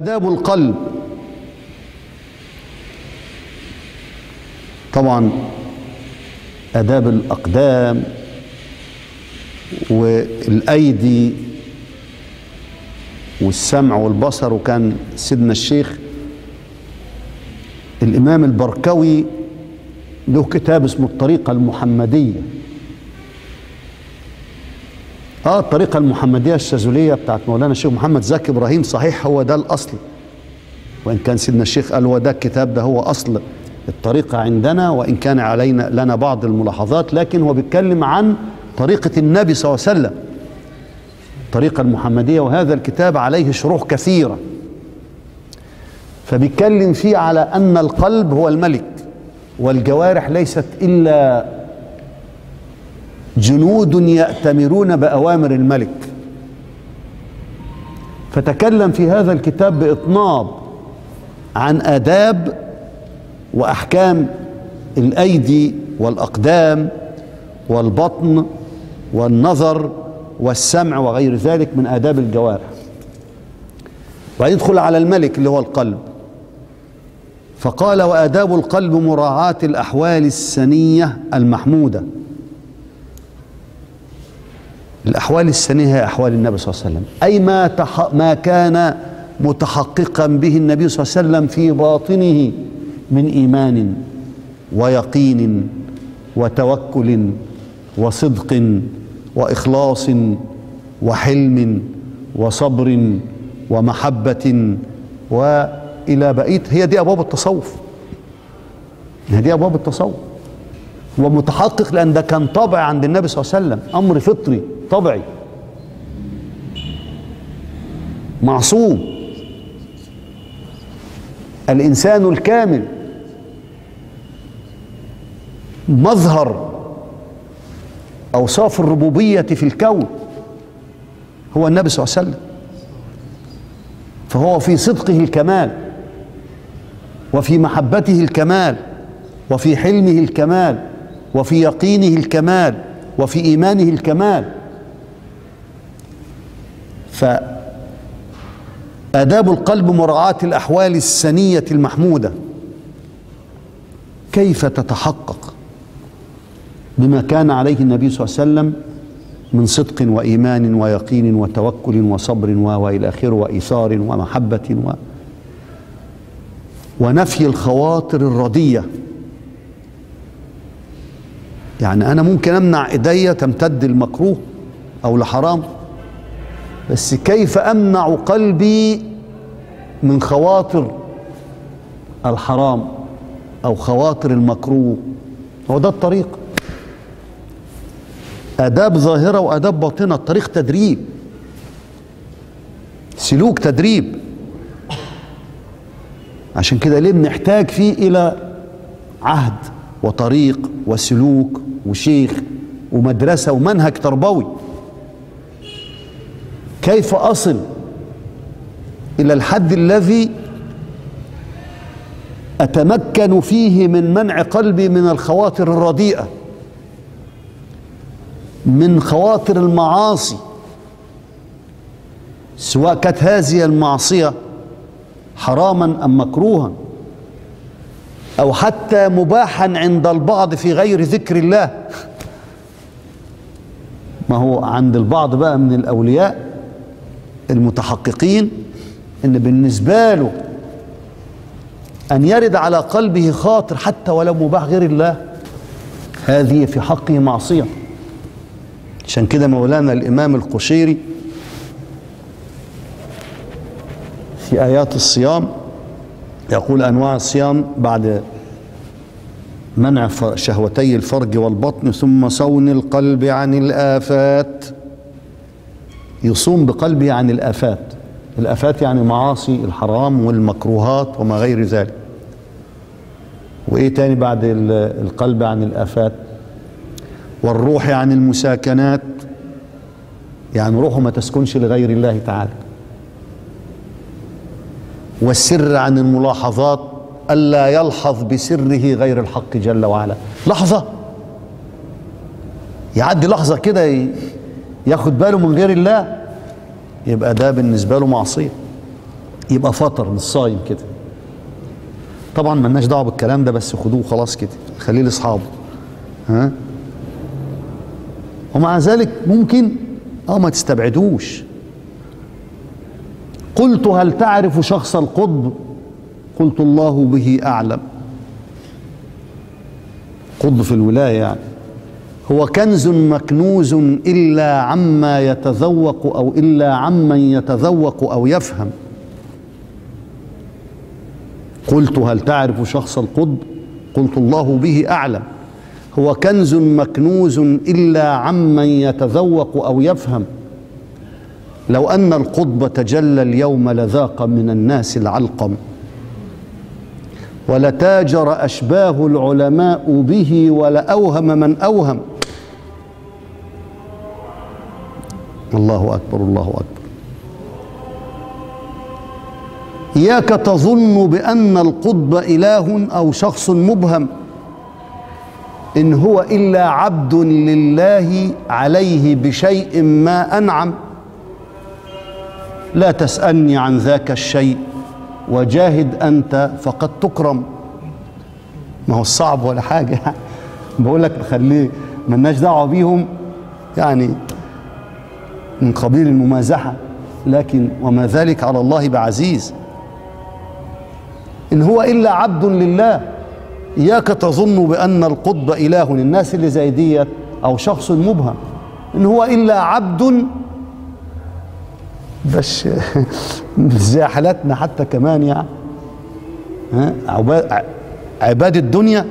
آداب القلب طبعا آداب الأقدام والأيدي والسمع والبصر وكان سيدنا الشيخ الإمام البركوي له كتاب اسمه الطريقة المحمدية اه الطريقة المحمدية الشاذلية بتاعت مولانا الشيخ محمد زكي إبراهيم صحيح هو ده الأصل وإن كان سيدنا الشيخ قال هو ده الكتاب ده هو أصل الطريقة عندنا وإن كان علينا لنا بعض الملاحظات لكن هو بيتكلم عن طريقة النبي صلى الله عليه وسلم الطريقة المحمدية وهذا الكتاب عليه شروح كثيرة فبيتكلم فيه على أن القلب هو الملك والجوارح ليست إلا جنود يأتمرون بأوامر الملك فتكلم في هذا الكتاب بإطناب عن آداب وأحكام الأيدي والأقدام والبطن والنظر والسمع وغير ذلك من آداب الجوارح ويدخل على الملك اللي هو القلب فقال وآداب القلب مراعاة الأحوال السنية المحمودة الأحوال السنية هي أحوال النبي صلى الله عليه وسلم أي ما, تح ما كان متحققا به النبي صلى الله عليه وسلم في باطنه من إيمان ويقين وتوكل وصدق وإخلاص وحلم وصبر ومحبة وإلى بقية هي دي أبواب التصوف هي دي أبواب التصوف ومتحقق لأن ده كان طبع عند النبي صلى الله عليه وسلم أمر فطري طبعي معصوم الإنسان الكامل مظهر أوصاف الربوبية في الكون هو النبي صلى الله عليه وسلم فهو في صدقه الكمال وفي محبته الكمال وفي حلمه الكمال وفي يقينه الكمال وفي إيمانه الكمال فآداب القلب مراعاة الأحوال السنية المحمودة كيف تتحقق بما كان عليه النبي صلى الله عليه وسلم من صدق وإيمان ويقين وتوكل وصبر وإلى آخره وإيثار ومحبة و ونفي الخواطر الردية يعني أنا ممكن أمنع إيديا تمتد المكروه أو لحرام بس كيف أمنع قلبي من خواطر الحرام أو خواطر المكروه هو ده الطريق آداب ظاهرة وآداب باطنة الطريق تدريب سلوك تدريب عشان كده ليه بنحتاج فيه إلى عهد وطريق وسلوك وشيخ ومدرسة ومنهج تربوي كيف أصل إلى الحد الذي أتمكن فيه من منع قلبي من الخواطر الرديئة من خواطر المعاصي سواء كانت هذه المعصية حراما أم مكروها أو حتى مباحا عند البعض في غير ذكر الله ما هو عند البعض بقى من الأولياء المتحققين إن بالنسبة له أن يرد على قلبه خاطر حتى ولو مباح غير الله هذه في حقه معصية عشان كده مولانا الإمام القشيري في آيات الصيام يقول أنواع الصيام بعد منع شهوتي الفرج والبطن ثم صون القلب عن الآفات يصوم بقلبه عن الآفات الآفات يعني معاصي الحرام والمكروهات وما غير ذلك وإيه تاني بعد القلب عن الآفات والروح عن المساكنات يعني روحه ما تسكنش لغير الله تعالى والسر عن الملاحظات ألا يلحظ بسره غير الحق جل وعلا لحظة يعدي لحظة كده ياخد باله من غير الله يبقى ده بالنسبة له معصية يبقى فطر مش صايم كده طبعا ملناش دعوه بالكلام ده بس خدوه خلاص كده خليه لاصحابه ها ومع ذلك ممكن اه ما تستبعدوش قلت هل تعرف شخص القطب قلت الله به اعلم قطب في الولايه يعني هو كنز مكنوز الا عما يتذوق او الا عمن يتذوق او يفهم قلت هل تعرف شخص القطب قلت الله به اعلم هو كنز مكنوز الا عمن يتذوق او يفهم لو ان القطب تجلى اليوم لذاق من الناس العلقم ولتاجر اشباه العلماء به ولاوهم من اوهم الله اكبر الله اكبر اياك تظن بان القطب اله او شخص مبهم ان هو الا عبد لله عليه بشيء ما انعم لا تسالني عن ذاك الشيء وجاهد انت فقد تكرم ما هو الصعب ولا حاجه بقول لك خليه ملناش دعوه بيهم يعني من قبيل الممازحه لكن وما ذلك على الله بعزيز ان هو الا عبد لله اياك تظن بان القطب اله الناس اللي زي ديت او شخص مبهم ان هو الا عبد بس مش زي حالاتنا حتى كمان يعني ها عباد عباد الدنيا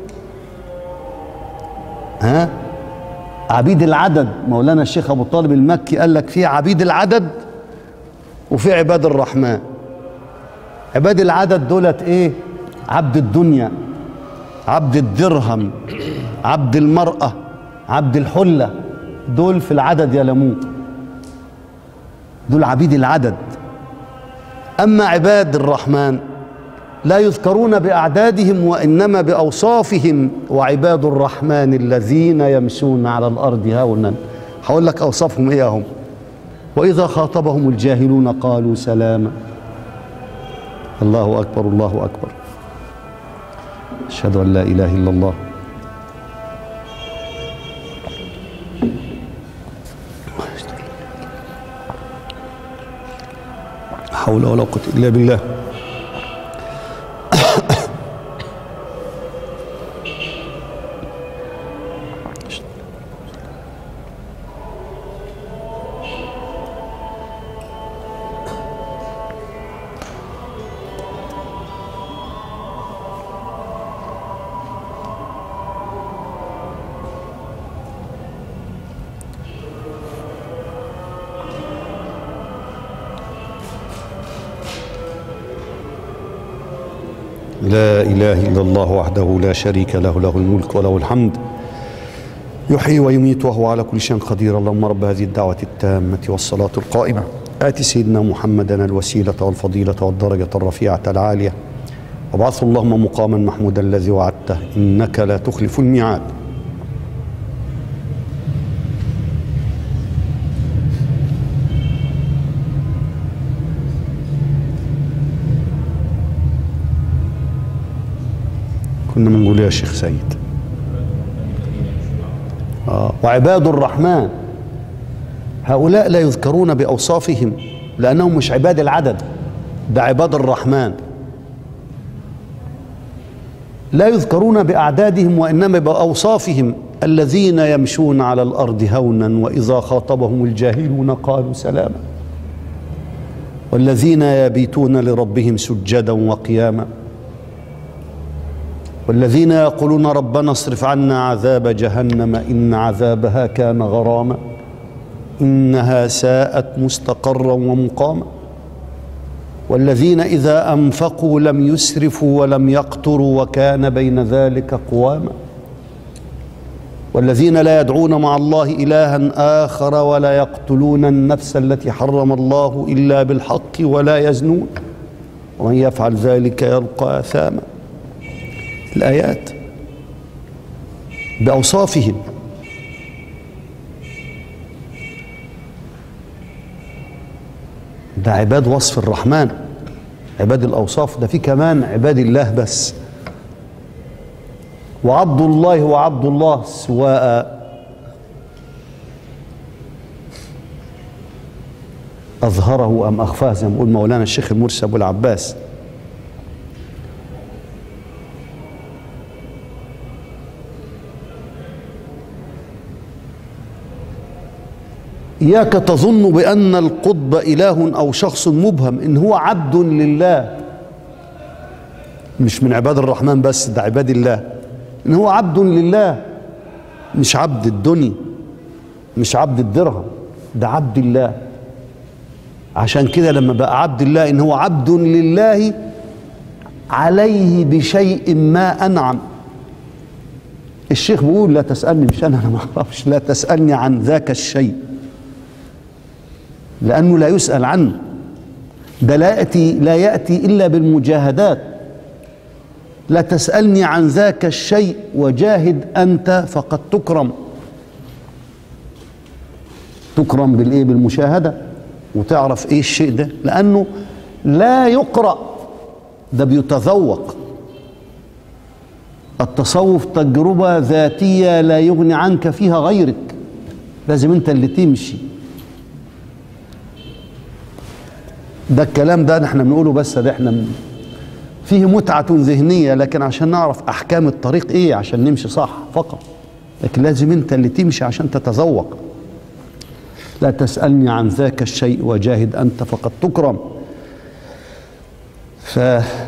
ها عبيد العدد مولانا الشيخ ابو طالب المكي قال لك في عبيد العدد وفي عباد الرحمن عباد العدد دولت ايه عبد الدنيا عبد الدرهم عبد المرأة عبد الحلة دول في العدد يلمون دول عبيد العدد أما عباد الرحمن لا يذكرون بأعدادهم وإنما بأوصافهم وعباد الرحمن الذين يمشون على الأرض هونا هقول لك أوصافهم إيه هم وإذا خاطبهم الجاهلون قالوا سلاما الله أكبر الله أكبر أشهد أن لا إله إلا الله حول ولا قوة إلا بالله لا إله إلا الله وحده لا شريك له له الملك وله الحمد يحيي ويميت وهو على كل شيء قدير اللهم رب هذه الدعوة التامة والصلاة القائمة آت سيدنا محمدا الوسيلة والفضيلة والدرجة الرفيعة العالية وابعثه اللهم مقاما محمودا الذي وعدته إنك لا تخلف الميعاد كنا بنقول يا شيخ سيد آه. وعباد الرحمن هؤلاء لا يذكرون بأوصافهم لأنهم مش عباد العدد ده عباد الرحمن لا يذكرون بأعدادهم وإنما بأوصافهم الذين يمشون على الأرض هونا وإذا خاطبهم الجاهلون قالوا سلاما والذين يبيتون لربهم سجدا وقياما والذين يقولون ربنا اصرف عنا عذاب جهنم إن عذابها كان غراما إنها ساءت مستقرا ومقاما والذين إذا أنفقوا لم يسرفوا ولم يقتروا وكان بين ذلك قواما والذين لا يدعون مع الله إلها آخر ولا يقتلون النفس التي حرم الله إلا بالحق ولا يزنون ومن يفعل ذلك يلقى أثاما الآيات بأوصافهم ده عباد وصف الرحمن عباد الأوصاف ده في كمان عباد الله بس وعبد الله وعبد الله سواء أظهره أم أخفاه زي ما يقول مولانا الشيخ المرسي أبو العباس إياك تظن بأن القطب إله أو شخص مبهم إن هو عبد لله مش من عباد الرحمن بس ده عباد الله إن هو عبد لله مش عبد الدنيا مش عبد الدرهم ده عبد الله عشان كده لما بقى عبد الله إن هو عبد لله عليه بشيء ما أنعم الشيخ بيقول لا تسألني مش أنا أنا ما أعرفش لا تسألني عن ذاك الشيء لأنه لا يسأل عنه ده لا يأتي لا يأتي إلا بالمجاهدات لا تسألني عن ذاك الشيء وجاهد أنت فقد تكرم تكرم بالإيه بالمشاهدة وتعرف إيه الشيء ده لأنه لا يقرأ ده بيتذوق التصوف تجربة ذاتية لا يغني عنك فيها غيرك لازم انت اللي تمشي ده الكلام ده احنا بنقوله بس ده احنا من فيه متعة ذهنية لكن عشان نعرف أحكام الطريق إيه عشان نمشي صح فقط لكن لازم أنت اللي تمشي عشان تتذوق لا تسألني عن ذاك الشيء وجاهد أنت فقد تكرم ف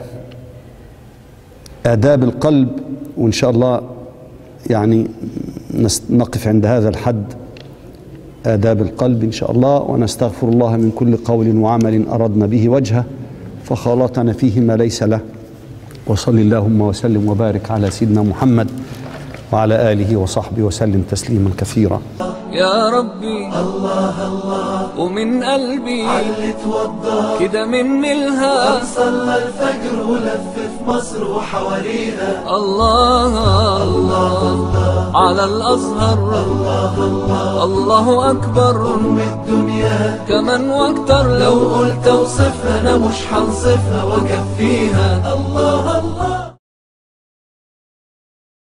آداب القلب وإن شاء الله يعني نقف عند هذا الحد آداب القلب إن شاء الله ونستغفر الله من كل قول وعمل أردنا به وجهه فخالطنا فيه ما ليس له وصل اللهم وسلم وبارك على سيدنا محمد وعلى آله وصحبه وسلم تسليما كثيرا يا ربي الله الله ومن قلبي علي توضى كده مني الها صلى الفجر ولف في مصر وحواليها الله الله على الأزهر الله أكبر أم الدنيا كمان واكتر لو لو قلت اوصفها انا مش هنصفها واكفيها الله